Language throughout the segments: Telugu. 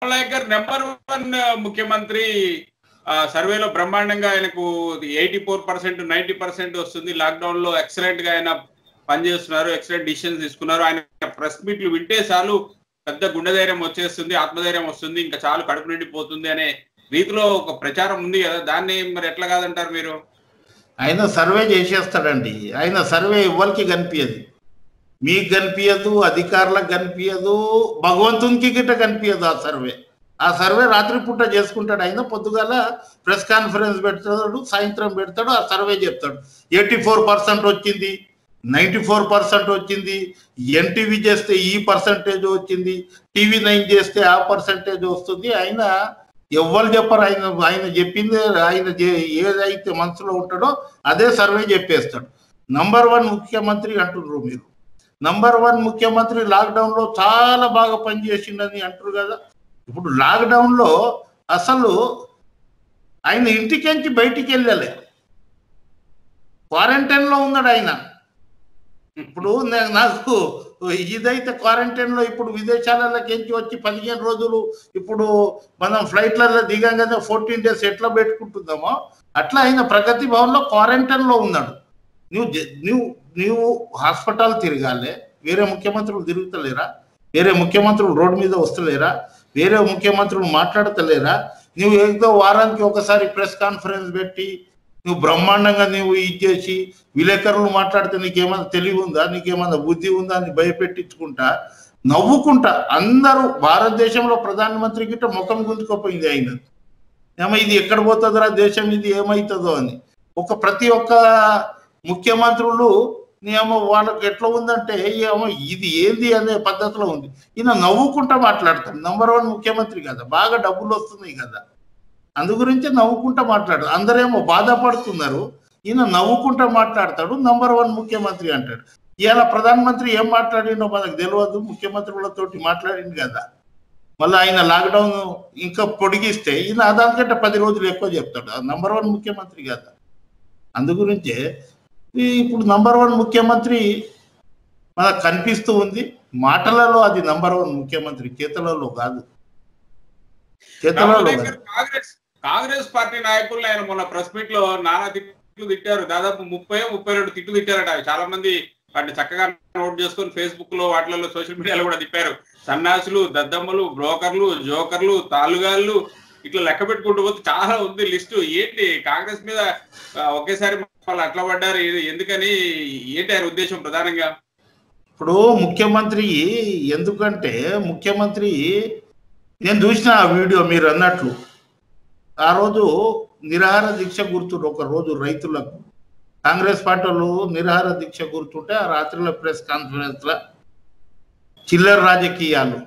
రామనాయక్ గారు నెంబర్ వన్ ముఖ్యమంత్రి ఆ, సర్వేలో బ్రహ్మాండంగా ఆయనకు eighty four percent ninety percent వస్తుంది లాక్డౌన్ లో ఎక్సలెంట్ గా ఆయన పనిచేస్తున్నారు ఎక్సలెంట్ డిసిషన్స్ తీసుకున్నారు ఆయన ప్రెస్ మీట్లు వింటే చాలు పెద్ద గుండె ధైర్యం వచ్చేస్తుంది ఆత్మధైర్యం వస్తుంది ఇంకా చాలు కడుపు నిండిపోతుంది అనే రీతిలో ఒక ప్రచారం ఉంది కదా దాన్ని మరి ఎట్లా కాదంటారు మీరు ఆయన సర్వే చేసేస్తాడండి ఆయన సర్వే ఎవరికి కనిపించదు మీకు కనిపించదు అధికారులకు కనిపించదు భగవంతునికి గిట్ట కనిపించదు ఆ సర్వే ఆ సర్వే రాత్రి పూట చేసుకుంటాడు ఆయన పొద్దుగాల ప్రెస్ కాన్ఫరెన్స్ పెడతాడు సాయంత్రం పెడతాడు ఆ సర్వే చెప్తాడు ఎయిటీ ఫోర్ పర్సెంట్ వచ్చింది నైంటీ ఫోర్ పర్సెంట్ వచ్చింది ఎన్టీవీ చేస్తే ఈ పర్సంటేజ్ వచ్చింది టీవీ నైన్ చేస్తే ఆ పర్సంటేజ్ వస్తుంది ఆయన ఎవ్వరు చెప్పరు ఆయన ఆయన చెప్పింది ఆయన చే- ఏదైతే మనసులో ఉంటాడో అదే సర్వే చెప్పేస్తాడు నంబర్ వన్ ముఖ్యమంత్రి అంటున్నారు మీరు నంబర్ వన్ ముఖ్యమంత్రి లాక్డౌన్ లో చాలా బాగా పనిచేసిండని అంటారు కదా ఇప్పుడు లాక్డౌన్ లో అసలు ఆయన ఇంటికెంచి బయటికి వెళ్ళలే క్వారంటైన్ లో ఉన్నాడు ఆయన ఇప్పుడు నే- నాకు ఇదైతే క్వారంటైన్ లో ఇప్పుడు విదేశాలలోకి వచ్చి పదిహేను రోజులు ఇప్పుడు మనం ఫ్లైట్లలో దిగంగానే ఫోర్టీన్ డేస్ ఎట్లా పెట్టుకుంటుందామో అట్లా ఆయన ప్రగతి భవన్ లో క్వారంటైన్ లో ఉన్నాడు నువ్వు జ- నువ్వు నువ్వు హాస్పిటల్ తిరగాలి వేరే ముఖ్యమంత్రులు తిరుగుతలేరా వేరే ముఖ్యమంత్రులు రోడ్డు మీద వస్తలేరా వేరే ముఖ్యమంత్రులు మాట్లాడతలేరా నువ్వు ఏదో వారానికి ఒకసారి ప్రెస్ కాన్ఫరెన్స్ పెట్టి నువ్వు బ్రహ్మాండంగా నువ్వు ఇది చేసి విలేకరులు మాట్లాడితే నీకేమైనా తెలివి ఉందా నీకేమైనా బుద్ధి ఉందా అని భయపెట్టించుకుంటా నవ్వుకుంటా అందరూ భారతదేశంలో ప్రధానమంత్రి గిట్ట ముఖం గుంజుకోపోయింది ఆయన ఏమో ఇది ఎక్కడ పోతుందిరా దేశం ఇది ఏమవుతుందో అని ఒక ప్రతి ఒక్క ముఖ్యమంత్రులు ఏమో వాళ్ళకి ఎట్లా ఉందంటే ఏమో ఇది ఏంది అనే పద్ధతిలో ఉంది ఈయన నవ్వుకుంటా మాట్లాడతాం నంబర్ వన్ ముఖ్యమంత్రి కదా బాగా డబ్బులు వస్తున్నాయి కదా అందు గురించి నవ్వుకుంటా మాట్లాడు అందరేమో బాధపడుతున్నారు ఈయన నవ్వుకుంటా మాట్లాడతాడు నంబర్ వన్ ముఖ్యమంత్రి అంటాడు ఇవాళ ప్రధానమంత్రి ఏం మాట్లాడిండో మనకు తెలియదు ముఖ్యమంత్రులతోటి మాట్లాడింది కదా మళ్ళీ ఆయన లాక్డౌన్ ఇంకా పొడిగిస్తే ఈయన దానికంటే పది రోజులు ఎక్కువ చెప్తాడు నంబర్ వన్ ముఖ్యమంత్రి కదా అందు గురించే ఈ ఇప్పుడు నంబర్ వన్ ముఖ్యమంత్రి మనకు కనిపిస్తూ ఉంది మాటలలో అది నంబర్ వన్ ముఖ్యమంత్రి చేతలలో కాదు చేతలలో రామనాయక్ కాదు గారు కాంగ్రెస్ కాంగ్రెస్ పార్టీ నాయకులు ఆయన మొన్న ప్రెస్ మీట్ లో నానా తిట్లు తిట్టారు దాదాపు ముప్పై ముప్పై రెండు తిట్లు తిట్టారట అవి చాలా మంది వాటిని చక్కగా నోట్ చేసుకొని ఫేస్బుక్ లో వాటిలలో సోషల్ మీడియాలో కూడా తిప్పారు సన్నాసులు దద్దమ్మలు బ్రోకర్లు జోకర్లు తాలుగాళ్ళు ఇట్లా లెక్క పెట్టుకుంటూ పోతే చాలా ఉంది లిస్టు ఏంటి కాంగ్రెస్ మీద ఆ, ఒకేసారి వాళ్ళు అట్లా పడ్డారు ఇది ఎందుకని ఏంటి ఆయన ఉద్దేశం ప్రధానంగా ఇప్పుడు ముఖ్యమంత్రి ఎందుకంటే ముఖ్యమంత్రి నేను చూసిన ఆ వీడియో మీరు అన్నట్లు ఆ రోజు నిరాహార దీక్ష గుర్తుండు ఒక రోజు రైతులకు కాంగ్రెస్ పార్టీ వాళ్ళు నిరాహార దీక్ష గుర్తుంటే ఆ రాత్రిలో ప్రెస్ కాన్ఫరెన్స్ లా చిల్లర రాజకీయాలు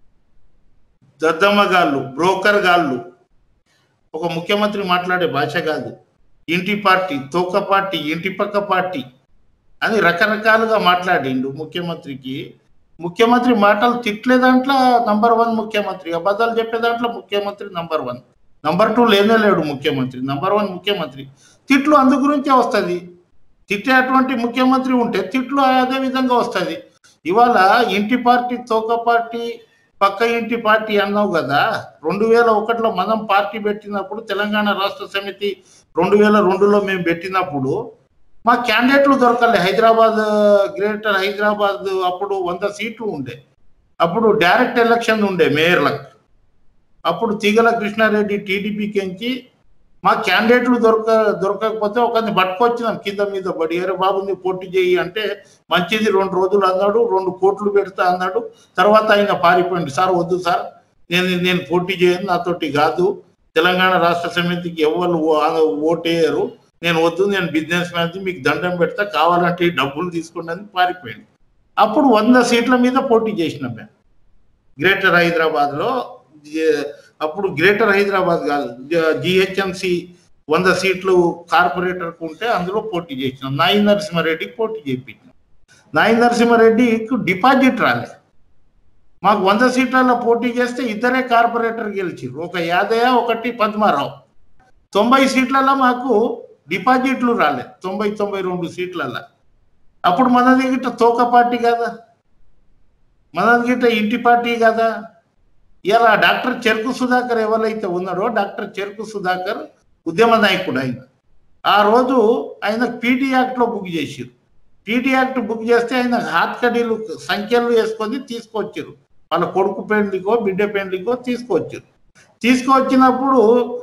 దద్దమ్మగాళ్ళు బ్రోకర్ గాళ్ళు ఒక ముఖ్యమంత్రి మాట్లాడే భాష కాదు ఇంటి పార్టీ తోక పార్టీ ఇంటి పక్క పార్టీ అని రకరకాలుగా మాట్లాడిండు ముఖ్యమంత్రికి ముఖ్యమంత్రి మాటలు తిట్లే దాంట్లో నంబర్ వన్ ముఖ్యమంత్రి అబద్ధాలు చెప్పే దాంట్లో ముఖ్యమంత్రి నంబర్ వన్ నంబర్ టూ లేనే లేడు ముఖ్యమంత్రి నంబర్ వన్ ముఖ్యమంత్రి తిట్లు అందు గురించే వస్తుంది తిట్టేటువంటి ముఖ్యమంత్రి ఉంటే తిట్లు అదే విధంగా వస్తుంది ఇవాళ ఇంటి పార్టీ తోక పార్టీ పక్క ఇంటి పార్టీ అన్నావు కదా రెండు వేల ఒకటిలో మనం పార్టీ పెట్టినప్పుడు తెలంగాణ రాష్ట్ర సమితి రెండు వేల రెండులో మేము పెట్టినప్పుడు మా క్యాండిడేట్లు దొరకలే హైదరాబాద్ గ్రేటర్ హైదరాబాద్ అప్పుడు వంద సీట్లు ఉండే అప్పుడు డైరెక్ట్ ఎలక్షన్ ఉండే మేయర్లకు అప్పుడు తీగల కృష్ణారెడ్డి టీడీపీకి ఎంచి మా క్యాండిడేట్లు దొరక దొరకకపోతే ఒకరిని పట్టుకొచ్చినాం కింద మీద పడి అరే బాబు నువ్వు పోటీ చేయి అంటే మంచిది రెండు రోజులు అన్నాడు రెండు కోట్లు పెడతా అన్నాడు తర్వాత ఆయన పారిపోయింది సార్ వద్దు సార్ నేను నేను పోటీ చేయను నాతోటి కాదు తెలంగాణ రాష్ట్ర సమితికి ఎవరు ఓ- ఓటేయరు నేను వద్దు నేను బిజినెస్ మ్యాన్ మీకు దండం పెడతా కావాలంటే ఈ డబ్బులు తీసుకోండి అని పారిపోయింది అప్పుడు వంద సీట్ల మీద పోటీ చేసినాం మేము గ్రేటర్ హైదరాబాద్ లో జే- అప్పుడు గ్రేటర్ హైదరాబాద్ కాదు జిహెచ్ఎంసి వంద సీట్లు కార్పొరేటర్కు ఉంటే అందులో పోటీ చేసినాం నాయి నరసింహారెడ్డికి పోటీ చేయించినాం నాయి నరసింహారెడ్డికి డిపాజిట్ రాలే మాకు వంద సీట్లలో పోటీ చేస్తే ఇద్దరే కార్పొరేటర్ గెలిచిర్రు ఒక యాదయ్య ఒకటి పద్మారావు తొంభై సీట్లలో మాకు డిపాజిట్లు రాలే తొంభై తొంభై రెండు సీట్లలో అప్పుడు మనది గిట్ట తోక పార్టీ కదా మనది గిట్ట ఇంటి పార్టీ కదా ఇలా డాక్టర్ చెరుకు సుధాకర్ ఎవరైతే ఉన్నాడో డాక్టర్ చెరుకు సుధాకర్ ఉద్యమ నాయకుడు ఆయన ఆ రోజు ఆయన పీటీ యాక్ట్ లో బుక్ చేసిరు పీటీ యాక్ట్ బుక్ చేస్తే ఆయన హాత్ కడీలు సంఖ్యలు వేసుకొని తీసుకొచ్చారు వాళ్ళ కొడుకు పెండ్లికో బిడ్డ పెండ్లికో తీసుకొచ్చారు తీసుకొచ్చినప్పుడు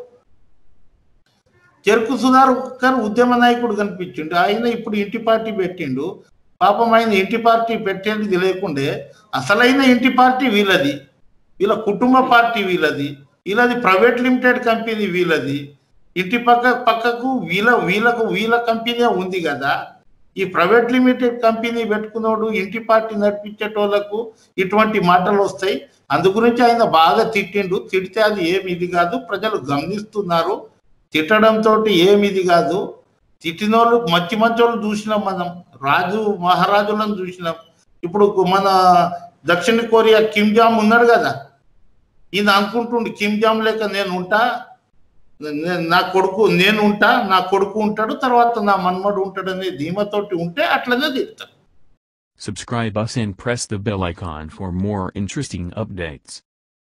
చెరుకు సుధాకర్ ఉద్యమ నాయకుడు కనిపించిండు ఆయన ఇప్పుడు ఇంటి పార్టీ పెట్టిండు పాపం ఆయన ఇంటి పార్టీ పెట్టేది లేకుండే అసలైన ఇంటి పార్టీ వీళ్ళది వీళ్ళ కుటుంబ పార్టీ వీళ్ళది వీళ్ళది ప్రైవేట్ లిమిటెడ్ కంపెనీ వీళ్ళది ఇంటి పక్క పక్కకు వీళ్ళ వీళ్ళకు వీళ్ళ కంపెనీ ఉంది కదా ఈ ప్రైవేట్ లిమిటెడ్ కంపెనీ పెట్టుకున్నోడు ఇంటి పార్టీ నడిపించేటోళ్లకు ఇటువంటి మాటలు వస్తాయి అందు గురించి ఆయన బాగా తిట్టిండు తిడితే అది ఏమి ఇది కాదు ప్రజలు గమనిస్తున్నారు తిట్టడంతో ఏమి ఇది కాదు తిట్టినోళ్ళు మంచి మంచోళ్ళు చూసినాం మనం రాజు మహారాజులను చూసినాం ఇప్పుడు మన దక్షిణ కొరియా కిమ్ జామ్ ఉన్నాడు కదా ఈయన అనుకుంటుండు కిమ్ జామ్ లేక నేను ఉంటా నే- నా కొడుకు నేను ఉంటా నా కొడుకు ఉంటాడు తర్వాత నా మన్మడు ఉంటాడు అనే ధీమతోటి ఉంటే అట్లనే తిడతారు Subscribe us and press the bell icon for more interesting updates.